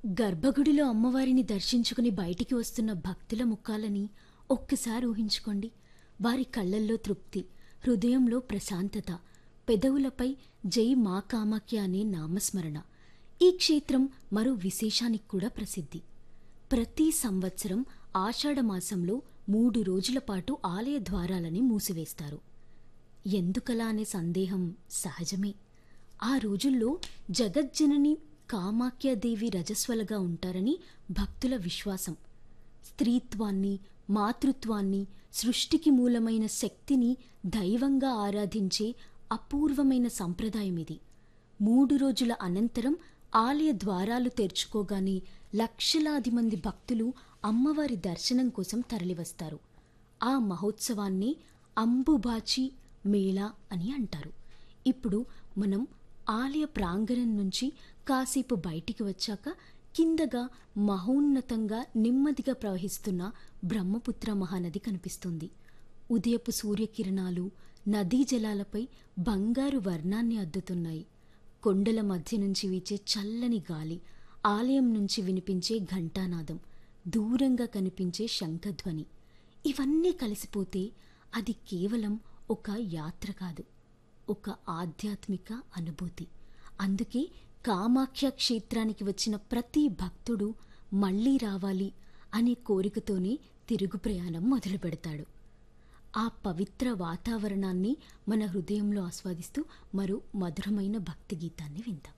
గర్భగుడిలో అమ్మవారిని దర్శించుకుని బయటికి వస్తున్న భక్తుల ముఖాలని ఒక్కసారి ఊహించుకోండి వారి కళ్ళల్లో తృప్తి హృదయంలో ప్రశాంతత పెదవులపై జై మా కామాఖ్య అనే నామస్మరణ ఈ క్షేత్రం మరో విశేషానికి కూడా ప్రసిద్ధి ప్రతి సంవత్సరం ఆషాఢమాసంలో మూడు రోజుల పాటు ఆలయ ద్వారాలని మూసివేస్తారు ఎందుకలా అనే సందేహం సహజమే ఆ రోజుల్లో జగజ్జనని కామాఖ్యాదేవి రజస్వలగా ఉంటారని భక్తుల విశ్వాసం స్త్రీత్వాన్ని మాతృత్వాన్ని సృష్టికి మూలమైన శక్తిని దైవంగా ఆరాధించే అపూర్వమైన సంప్రదాయం ఇది మూడు రోజుల అనంతరం ఆలయ ద్వారాలు తెరుచుకోగానే లక్షలాది మంది భక్తులు అమ్మవారి దర్శనం కోసం తరలివస్తారు ఆ మహోత్సవాన్ని అంబుబాచి మేళా అని అంటారు ఇప్పుడు మనం ఆలయ ప్రాంగణం నుంచి కాసేపు బయటికి వచ్చాక కిందగా మహోన్నతంగా నెమ్మదిగా ప్రవహిస్తున్న బ్రహ్మపుత్ర మహానది కనిపిస్తుంది ఉదయపు సూర్యకిరణాలు నదీ జలాలపై బంగారు వర్ణాన్ని అద్దుతున్నాయి కొండల మధ్య నుంచి వీచే చల్లని గాలి ఆలయం నుంచి వినిపించే ఘంటానాదం దూరంగా కనిపించే శంఖధ్వని ఇవన్నీ కలిసిపోతే అది కేవలం ఒక యాత్ర కాదు ఒక ఆధ్యాత్మిక అనుభూతి అందుకే కామాఖ్య క్షేత్రానికి వచ్చిన ప్రతి భక్తుడు మళ్ళీ రావాలి అనే కోరికతోనే తిరుగు ప్రయాణం మొదలు పెడతాడు ఆ పవిత్ర వాతావరణాన్ని మన హృదయంలో ఆస్వాదిస్తూ మరో మధురమైన భక్తి గీతాన్ని విందాం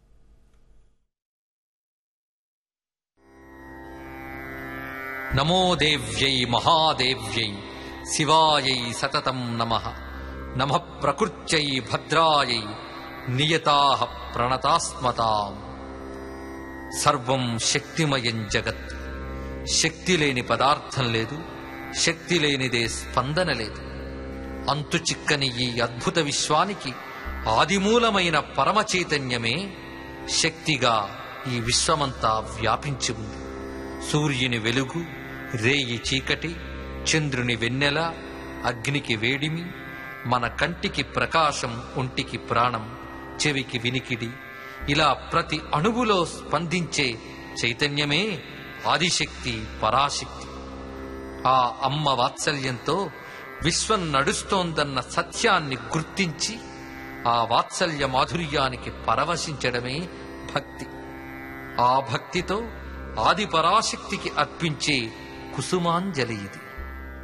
నమో దేవ్యై మహాదేవ్యై శివాయై సతతం నమ నమ ప్రకృత్యై భద్రాయై నియతా ప్రణతాస్మతాం సర్వం శక్తిమయం జగత్ శక్తి లేని పదార్థం లేదు శక్తి లేనిదే స్పందన లేదు అంతు చిక్కని ఈ అద్భుత విశ్వానికి ఆదిమూలమైన పరమ చైతన్యమే శక్తిగా ఈ విశ్వమంతా వ్యాపించి ఉంది సూర్యుని వెలుగు రేయి చీకటి చంద్రుని వెన్నెల అగ్నికి వేడిమి మన కంటికి ప్రకాశం ఒంటికి ప్రాణం చెవికి వినికిడి ఇలా ప్రతి అణువులో స్పందించే చైతన్యమే ఆదిశక్తి పరాశక్తి ఆ అమ్మ వాత్సల్యంతో విశ్వం నడుస్తోందన్న సత్యాన్ని గుర్తించి ఆ వాత్సల్య మాధుర్యానికి పరవశించడమే భక్తి ఆ భక్తితో ఆది పరాశక్తికి అర్పించే కుసుమాంజలి ఇది